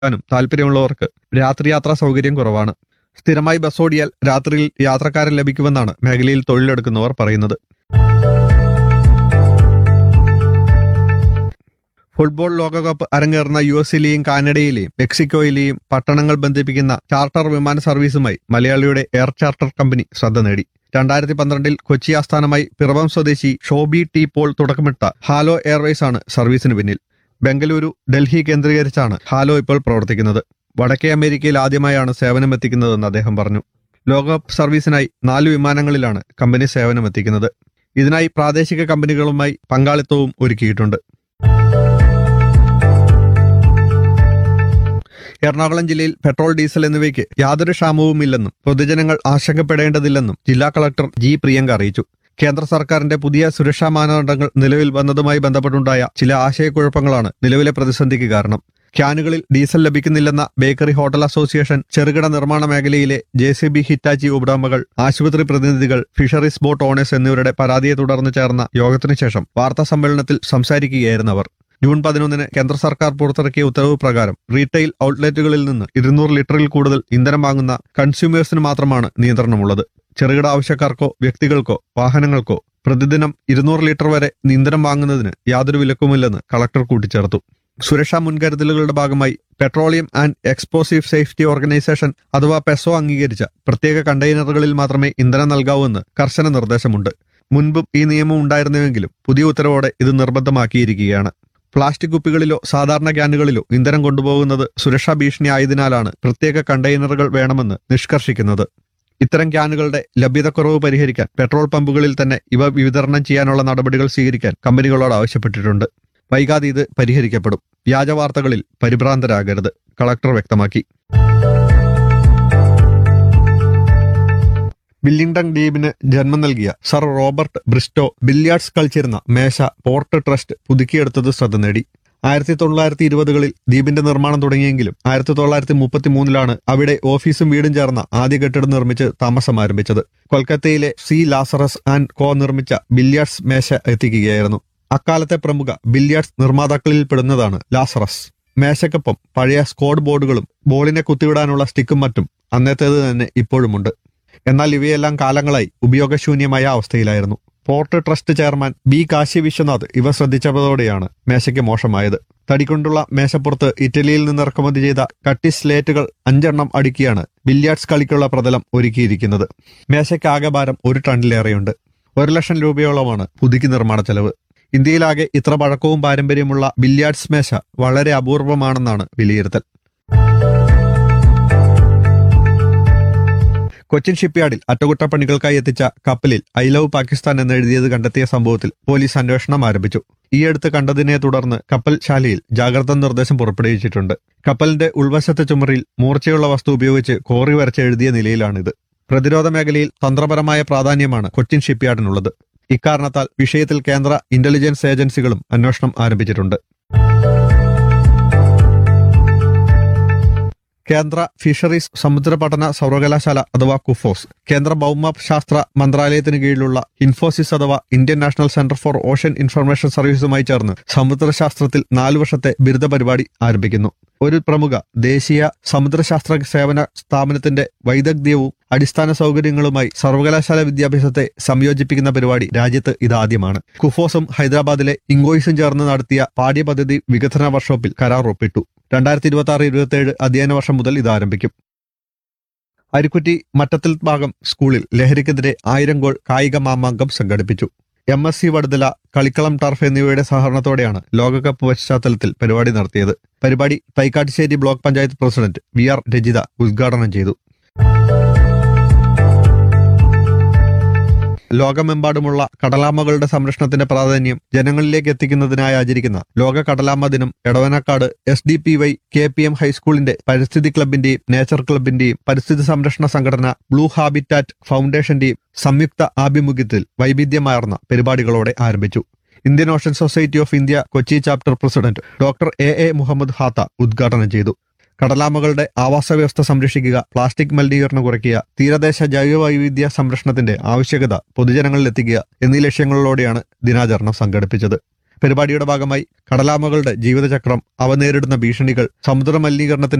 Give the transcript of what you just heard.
ാനും താല്പര്യമുള്ളവർക്ക് രാത്രിയാത്രാ സൗകര്യം കുറവാണ് സ്ഥിരമായി ബസ് ഓടിയാൽ രാത്രിയിൽ യാത്രക്കാരൻ ലഭിക്കുമെന്നാണ് മേഖലയിൽ തൊഴിലെടുക്കുന്നവർ പറയുന്നത് ഫുട്ബോൾ ലോകകപ്പ് അരങ്ങേറുന്ന യു എസിലെയും കാനഡയിലെയും മെക്സിക്കോയിലെയും പട്ടണങ്ങൾ ബന്ധിപ്പിക്കുന്ന ചാർട്ടർ വിമാന സർവീസുമായി മലയാളിയുടെ എയർ ചാർട്ടർ കമ്പനി ശ്രദ്ധ നേടി രണ്ടായിരത്തി പന്ത്രണ്ടിൽ കൊച്ചി ആസ്ഥാനമായി പിറവം സ്വദേശി ഷോബി ടി പോൾ തുടക്കമിട്ട ഹാലോ എയർവേസ് ആണ് സർവീസിന് പിന്നിൽ ബംഗളൂരു ഡൽഹി കേന്ദ്രീകരിച്ചാണ് ഹാലോ ഇപ്പോൾ പ്രവർത്തിക്കുന്നത് വടക്കേ അമേരിക്കയിൽ ആദ്യമായാണ് സേവനമെത്തിക്കുന്നതെന്ന് അദ്ദേഹം പറഞ്ഞു ലോകകപ്പ് സർവീസിനായി നാല് വിമാനങ്ങളിലാണ് കമ്പനി സേവനമെത്തിക്കുന്നത് ഇതിനായി പ്രാദേശിക കമ്പനികളുമായി പങ്കാളിത്തവും ഒരുക്കിയിട്ടുണ്ട് എറണാകുളം ജില്ലയിൽ പെട്രോൾ ഡീസൽ എന്നിവയ്ക്ക് യാതൊരു ക്ഷാമവുമില്ലെന്നും പൊതുജനങ്ങൾ ആശങ്കപ്പെടേണ്ടതില്ലെന്നും ജില്ലാ കളക്ടർ ജി പ്രിയങ്ക അറിയിച്ചു കേന്ദ്ര സർക്കാരിന്റെ പുതിയ സുരക്ഷാ മാനദണ്ഡങ്ങൾ നിലവിൽ വന്നതുമായി ബന്ധപ്പെട്ടുണ്ടായ ചില ആശയക്കുഴപ്പങ്ങളാണ് നിലവിലെ പ്രതിസന്ധിക്ക് കാരണം ക്യാനുകളിൽ ഡീസൽ ലഭിക്കുന്നില്ലെന്ന ബേക്കറി ഹോട്ടൽ അസോസിയേഷൻ ചെറുകിട നിർമ്മാണ മേഖലയിലെ ജെ സി ബി ഹിറ്റാച്ചി ഉടമകൾ ആശുപത്രി പ്രതിനിധികൾ ഫിഷറീസ് ബോട്ട് ഓണേഴ്സ് എന്നിവരുടെ പരാതിയെ തുടർന്ന് ചേർന്ന യോഗത്തിനു ശേഷം വാർത്താ സമ്മേളനത്തിൽ സംസാരിക്കുകയായിരുന്നു അവർ ജൂൺ പതിനൊന്നിന് കേന്ദ്ര സർക്കാർ പുറത്തിറക്കിയ ഉത്തരവ് പ്രകാരം റീറ്റെയിൽ ഔട്ട്ലെറ്റുകളിൽ നിന്ന് ഇരുന്നൂറ് ലിറ്ററിൽ കൂടുതൽ ഇന്ധനം വാങ്ങുന്ന കൺസ്യൂമേഴ്സിന് മാത്രമാണ് നിയന്ത്രണമുള്ളത് ചെറുകിട ആവശ്യക്കാർക്കോ വ്യക്തികൾക്കോ വാഹനങ്ങൾക്കോ പ്രതിദിനം ഇരുന്നൂറ് ലിറ്റർ വരെ ഇന്ധനം വാങ്ങുന്നതിന് യാതൊരു വിലക്കുമില്ലെന്ന് കളക്ടർ കൂട്ടിച്ചേർത്തു സുരക്ഷാ മുൻകരുതലുകളുടെ ഭാഗമായി petroleum and explosive safety organisation അഥവാ പെസോ അംഗീകരിച്ച പ്രത്യേക കണ്ടെയ്നറുകളിൽ മാത്രമേ ഇന്ധനം നൽകാവൂ എന്ന് കർശന നിർദ്ദേശമുണ്ട് മുൻപും ഈ നിയമം ഉണ്ടായിരുന്നുവെങ്കിലും പുതിയ ഉത്തരവോടെ ഇത് നിർബന്ധമാക്കിയിരിക്കുകയാണ് പ്ലാസ്റ്റിക് കുപ്പികളിലോ സാധാരണ ക്യാനുകളിലോ ഇന്ധനം കൊണ്ടുപോകുന്നത് സുരക്ഷാ ഭീഷണി ആയതിനാലാണ് പ്രത്യേക കണ്ടെയ്നറുകൾ വേണമെന്ന് നിഷ്കർഷിക്കുന്നത് ഇത്തരം ക്യാനുകളുടെ ലഭ്യതക്കുറവ് പരിഹരിക്കാൻ പെട്രോൾ പമ്പുകളിൽ തന്നെ ഇവ വിതരണം ചെയ്യാനുള്ള നടപടികൾ സ്വീകരിക്കാൻ കമ്പനികളോട് ആവശ്യപ്പെട്ടിട്ടുണ്ട് വൈകാതെ ഇത് പരിഹരിക്കപ്പെടും വ്യാജ വാർത്തകളിൽ പരിഭ്രാന്തരാകരുത് കളക്ടർ വ്യക്തമാക്കി ബില്ലിംഗ്ടൺ ദ്വീപിന് ജന്മം നൽകിയ സർ റോബർട്ട് ബ്രിസ്റ്റോ ബില്യാർഡ്സ് കളിച്ചിരുന്ന മേശ പോർട്ട് ട്രസ്റ്റ് പുതുക്കിയെടുത്തത് ശ്രദ്ധ നേടി ആയിരത്തി തൊള്ളായിരത്തി ഇരുപതുകളിൽ ദ്വീപിന്റെ നിർമ്മാണം തുടങ്ങിയെങ്കിലും ആയിരത്തി തൊള്ളായിരത്തി മുപ്പത്തി മൂന്നിലാണ് അവിടെ ഓഫീസും വീടും ചേർന്ന ആദ്യ കെട്ടിടം നിർമ്മിച്ച് താമസം ആരംഭിച്ചത് കൊൽക്കത്തയിലെ സി ലാസറസ് ആൻഡ് കോ നിർമ്മിച്ച ബില്യാർഡ്സ് മേശ എത്തിക്കുകയായിരുന്നു അക്കാലത്തെ പ്രമുഖ ബില്യാർഡ്സ് നിർമ്മാതാക്കളിൽ പെടുന്നതാണ് ലാസറസ് മേശയ്ക്കൊപ്പം പഴയ സ്കോഡ് ബോർഡുകളും ബോളിനെ കുത്തിവിടാനുള്ള സ്റ്റിക്കും മറ്റും അന്നത്തേത് തന്നെ ഇപ്പോഴുമുണ്ട് എന്നാൽ ഇവയെല്ലാം കാലങ്ങളായി ഉപയോഗശൂന്യമായ അവസ്ഥയിലായിരുന്നു port trust chairman B Kashi Viswanath ഇവ ശ്രദ്ധിച്ചതോടെയാണ് മേശയ്ക്ക് മോശമായത് തടികൊണ്ടുള്ള മേശപ്പുറത്ത് ഇറ്റലിയിൽ നിന്ന് ഇറക്കുമതി ചെയ്ത കട്ടി സ്ലേറ്റുകൾ അഞ്ചെണ്ണം അടുക്കിയാണ് ബില്യാർഡ്സ് കളിക്കുള്ള പ്രതലം ഒരുക്കിയിരിക്കുന്നത് മേശയ്ക്ക് ആകെ ഭാരം ഒരു ടണ്ണിലേറെയുണ്ട് ഒരു ലക്ഷം രൂപയോളമാണ് പുതുക്കി നിർമ്മാണ ചെലവ് ഇന്ത്യയിലാകെ ഇത്ര പഴക്കവും പാരമ്പര്യമുള്ള ബില്യാർഡ്സ് മേശ വളരെ അപൂർവമാണെന്നാണ് വിലയിരുത്തൽ കൊച്ചിൻ ഷിപ്പ്യാർഡിൽ അറ്റകുറ്റപ്പണികൾക്കായി എത്തിച്ച കപ്പലിൽ ഐ ലവ് പാകിസ്ഥാൻ എന്നെഴുതിയത് കണ്ടെത്തിയ സംഭവത്തിൽ പോലീസ് അന്വേഷണം ആരംഭിച്ചു ഈയടുത്ത് കണ്ടതിനെ തുടർന്ന് കപ്പൽ ശാലയിൽ ജാഗ്രതാ നിർദ്ദേശം പുറപ്പെടുവിച്ചിട്ടുണ്ട് കപ്പലിന്റെ ഉൾവശത്തെ ചുമറിൽ മൂർച്ചയുള്ള വസ്തു ഉപയോഗിച്ച് കോറി വരച്ച് എഴുതിയ നിലയിലാണിത് പ്രതിരോധ മേഖലയിൽ തന്ത്രപരമായ പ്രാധാന്യമാണ് കൊച്ചിൻ ഷിപ്പ്യാർഡിനുള്ളത് ഇക്കാരണത്താൽ വിഷയത്തിൽ കേന്ദ്ര ഇന്റലിജൻസ് ഏജൻസികളും അന്വേഷണം ആരംഭിച്ചിട്ടുണ്ട് കേന്ദ്ര ഫിഷറീസ് സമുദ്ര പഠന സർവകലാശാല അഥവാ കുഫോസ് കേന്ദ്ര ഭൗമ ശാസ്ത്ര മന്ത്രാലയത്തിന് കീഴിലുള്ള ഇൻഫോസിസ് അഥവാ Indian national centre for ocean information സർവീസുമായി ചേർന്ന് സമുദ്രശാസ്ത്രത്തിൽ നാലു വർഷത്തെ ബിരുദ പരിപാടി ആരംഭിക്കുന്നു ഒരു പ്രമുഖ ദേശീയ സമുദ്രശാസ്ത്ര സേവന സ്ഥാപനത്തിന്റെ വൈദഗ്ധ്യവും അടിസ്ഥാന സൗകര്യങ്ങളുമായി സർവകലാശാല വിദ്യാഭ്യാസത്തെ സംയോജിപ്പിക്കുന്ന പരിപാടി രാജ്യത്ത് ഇതാദ്യമാണ് കുഫോസും ഹൈദരാബാദിലെ ഇങ്കോയിസും ചേർന്ന് നടത്തിയ പാഠ്യപദ്ധതി വികസന വർക്ക്ഷോപ്പിൽ കരാർ ഒപ്പിട്ടു രണ്ടായിരത്തി ഇരുപത്തി ആറ് ഇരുപത്തി ഏഴ് അധ്യയന വർഷം മുതൽ ഇത് ആരംഭിക്കും അരിക്കുറ്റി മറ്റത്തിൽ ഭാഗം സ്കൂളിൽ ലഹരിക്കെതിരെ ആയിരം ഗോൾ കായിക മാമാങ്കം സംഘടിപ്പിച്ചു എം എസ് സി വടുതല കളിക്കളം ടർഫ് എന്നിവയുടെ സഹകരണത്തോടെയാണ് ലോകകപ്പ് പശ്ചാത്തലത്തിൽ പരിപാടി നടത്തിയത് പരിപാടി Thaikkattussery block panchayat president V R Rajitha ഉദ്ഘാടനം ചെയ്തു ലോകമെമ്പാടുമുള്ള കടലാമകളുടെ സംരക്ഷണത്തിന്റെ പ്രാധാന്യം ജനങ്ങളിലേക്ക് എത്തിക്കുന്നതിനായി ആചരിക്കുന്ന ലോക കടലാമ ദിനം Edavanakkad S D P Y K P M ഹൈസ്കൂളിന്റെ പരിസ്ഥിതി ക്ലബിന്റെയും നേച്ചർ ക്ലബിന്റെയും പരിസ്ഥിതി സംരക്ഷണ സംഘടന ബ്ലൂ ഹാബിറ്റാറ്റ് ഫൗണ്ടേഷന്റെയും സംയുക്ത ആഭിമുഖ്യത്തിൽ വൈവിധ്യമാർന്ന പരിപാടികളോടെ ആരംഭിച്ചു Indian ocean society of India Kochi chapter president doctor A A Muhammad Hatha ഉദ്ഘാടനം ചെയ്തു കടലാമകളുടെ ആവാസ വ്യവസ്ഥ സംരക്ഷിക്കുക പ്ലാസ്റ്റിക് മലിനീകരണം കുറയ്ക്കുക തീരദേശ ജൈവവൈവിധ്യ സംരക്ഷണത്തിന്റെ ആവശ്യകത പൊതുജനങ്ങളിൽ എത്തിക്കുക എന്നീ ലക്ഷ്യങ്ങളോടെയാണ് ദിനാചരണം സംഘടിപ്പിച്ചത് പരിപാടിയുടെ ഭാഗമായി കടലാമകളുടെ ജീവിതചക്രം അവ നേരിടുന്ന ഭീഷണികൾ സമുദ്ര മലിനീകരണത്തിന്റെ